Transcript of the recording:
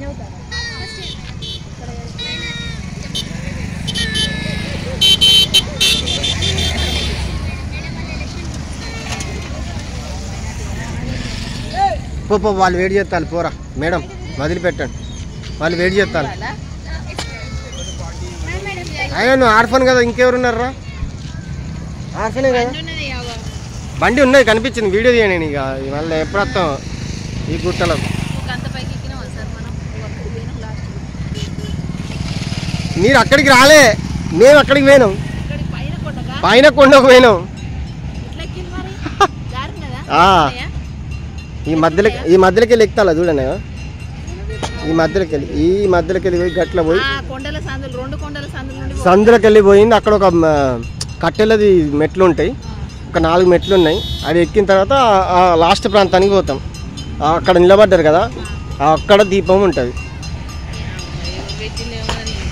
పో పో వాళ్ళు వెయిట్ చేస్తారు పోరా మేడం వదిలిపెట్టండి వాళ్ళు వెయిట్ చేస్తారు అయ్యో నువ్వు ఆర్ఫన్ కదా ఇంకెవరున్నారా ఆర్ఫనే కదా బండి ఉన్నది కనిపించింది వీడియో తీయండి నేను ఇక మళ్ళీ ఎప్పుడు వస్తాం ఈ గుట్టలో అంత పైకి ఎక్కినామా సార్ మనం అక్కడికి పోయినాం లాస్ట్ మీరు అక్కడికి రాలే మేము అక్కడికి పోయినాం ఇక్కడికి పైన కొండగా పైన కొండకు పోయినాం ఇట్లా ఎక్కింది మరి జారినదా ఆ, ఈ మధ్యలో ఈ మధ్యలోకి వెళ్ళి ఎక్కుతాలా చూడండి ఈ మధ్యలోకి వెళ్ళి ఈ మధ్యలోకి వెళ్ళి పోయి గట్ల పోయి ఆ కొండల సందులు రెండు కొండల సందుల నుండి పో- సందులోకి వెళ్ళి పోయింది అక్కడ ఒక మ, కట్టెలది మెట్లు ఉంటాయి ఒక నాలుగు మెట్లు ఉన్నాయి అది ఎక్కిన తర్వాత ఆ- ఆ లాస్ట్ ప్రాంతానికి పోతాం ఆ అక్కడ నిలబడ్డారు కదా ఆ అక్కడ దీపం ఉంటుంది